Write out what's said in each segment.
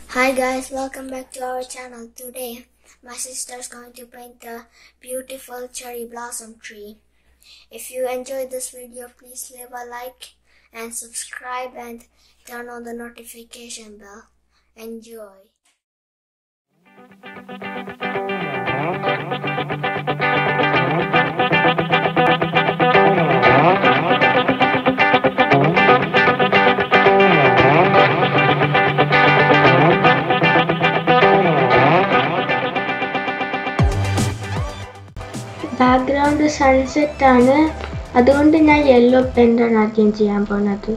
Hi guys, welcome back to our channel. Today, my sister is going to paint a beautiful cherry blossom tree. If you enjoyed this video, please leave a like and subscribe and turn on the notification bell. Enjoy. Background sunset ആണ് അതുകൊണ്ട് ഞാൻ yellow പെൻ്റാണ് ആദ്യം ചെയ്യാൻ പോകുന്നത്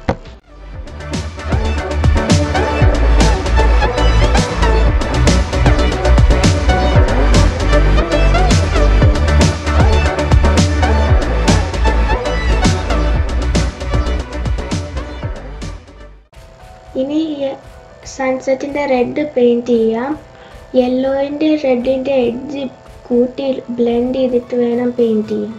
ഇനി സൺസെറ്റിൻ്റെ red paint ചെയ്യാം യെല്ലോയിൻ്റെ റെഡിൻ്റെ edge കൂട്ടി blend ചെയ്തിട്ട് വേണം പെയിൻറ് ചെയ്യാൻ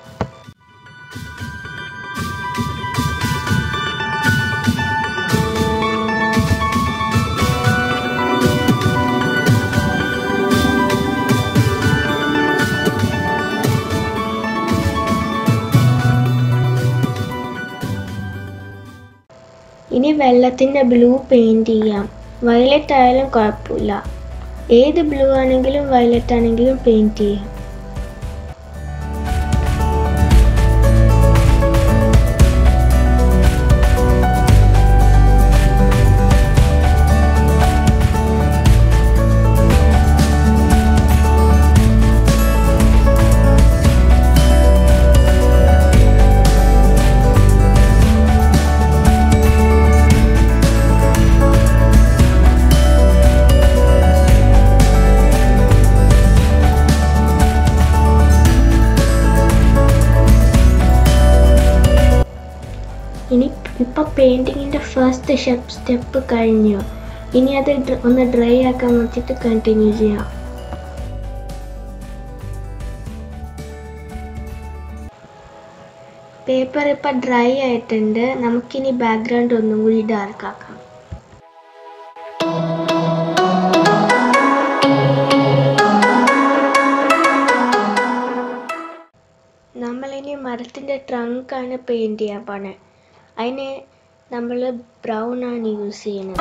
ഇനി വെള്ളത്തിൻ്റെ ബ്ലൂ പെയിൻറ് ചെയ്യാം വയലറ്റ് ആയാലും കുഴപ്പമില്ല ഏത് ബ്ലൂ ആണെങ്കിലും വയലറ്റ് ആണെങ്കിലും പെയിൻറ് ചെയ്യാം ഇനി ഇപ്പോൾ പെയിൻറ്റിങ്ങിൻ്റെ ഫസ്റ്റ് സ്റ്റെപ്പ് സ്റ്റെപ്പ് കഴിഞ്ഞു ഇനി അത് ഡ്ര- ഒന്ന് ഡ്രൈ ആക്കാൻ വെച്ചിട്ട് കണ്ടിന്യൂ ചെയ്യാം പേപ്പർ ഇപ്പം ഡ്രൈ ആയിട്ടുണ്ട് നമുക്കിനി ബാക്ക്ഗ്രൗണ്ട് ഒന്നും കൂടി ഡാർക്ക് ആക്കാം നമ്മളിനി മരത്തിൻ്റെ ട്രങ്കാണ് പെയിൻറ് ചെയ്യാൻ പോണേ അതിന് നമ്മൾ ബ്രൗൺ ആണ് യൂസ് ചെയ്യുന്നത്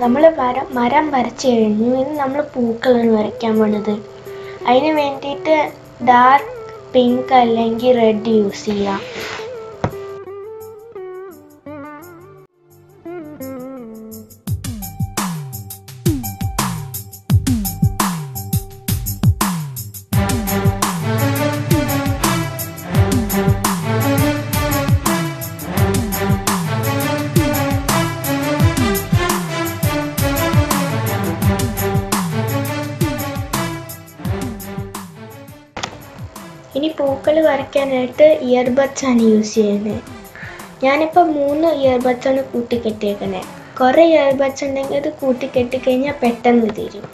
നമ്മൾ വര മരം വരച്ച് കഴിഞ്ഞു ഇനി നമ്മൾ പൂക്കളാണ് വരയ്ക്കാൻ പോണത് അതിന് വേണ്ടിയിട്ട് ഡാർക്ക് പിങ്ക് അല്ലെങ്കിൽ റെഡ് യൂസ് ചെയ്യാം ഇനി പൂക്കൾ വരയ്ക്കാനായിട്ട് ഇയർബഡ്സ് ആണ് യൂസ് ചെയ്യുന്നത് ഞാനിപ്പോൾ മൂന്ന് ഇയർബഡ്സ് ആണ് കൂട്ടിക്കെട്ടിയേക്കണേ കുറേ ഇയർബഡ്സ് ഉണ്ടെങ്കിൽ അത് കൂട്ടിക്കെട്ടി കഴിഞ്ഞാൽ പെട്ടെന്ന് തീരും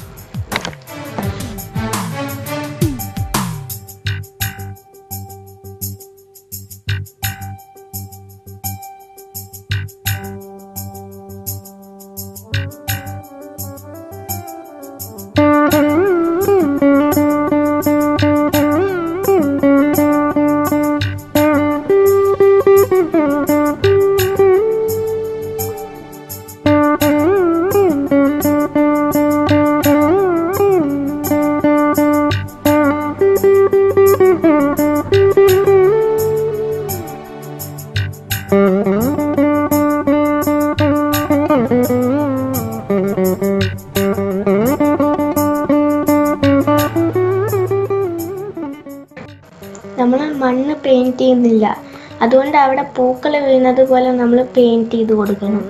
നമ്മൾ മണ്ണ് പെയിൻറ് ചെയ്യുന്നില്ല അതുകൊണ്ട് അവിടെ പൂക്കൾ വീഴുന്നത് പോലെ നമ്മൾ പെയിൻറ് ചെയ്ത് കൊടുക്കണം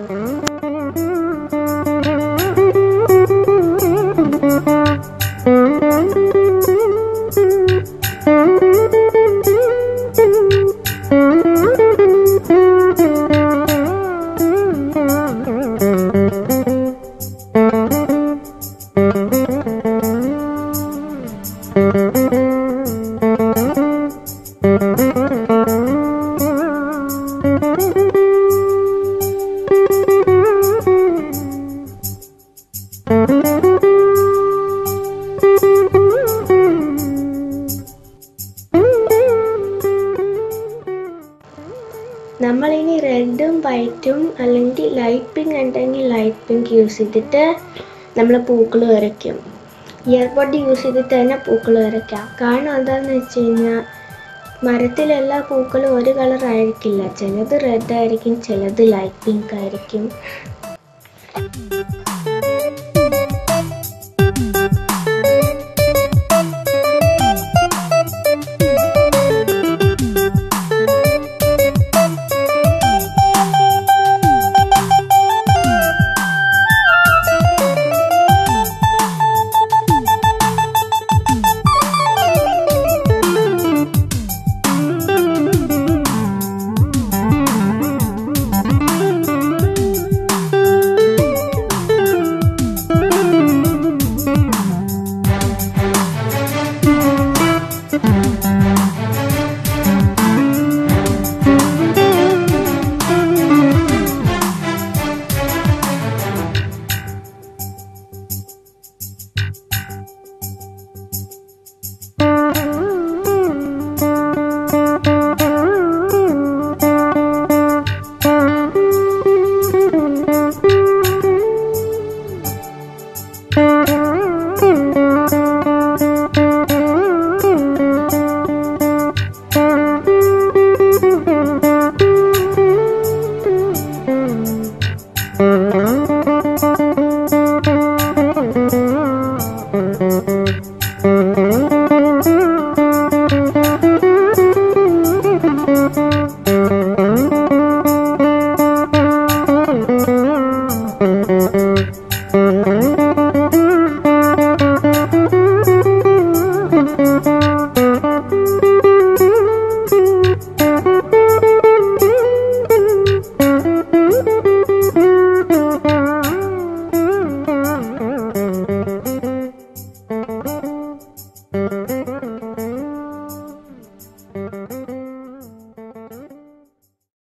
നമ്മളിനി റെഡും വൈറ്റും അല്ലെങ്കിൽ ലൈറ്റ് പിങ്ക് ഉണ്ടെങ്കിൽ ലൈറ്റ് പിങ്ക് യൂസ് ചെയ്തിട്ട് നമ്മൾ പൂക്കൾ വരയ്ക്കും ഇയർബഡ് യൂസ് ചെയ്തിട്ട് തന്നെ പൂക്കൾ വരയ്ക്കാം കാരണം എന്താണെന്ന് വെച്ച് കഴിഞ്ഞാൽ മരത്തിലെല്ലാ പൂക്കളും ഒരു കളർ ആയിരിക്കില്ല ചിലത് റെഡ് ആയിരിക്കും ചിലത് ലൈറ്റ് പിങ്ക് ആയിരിക്കും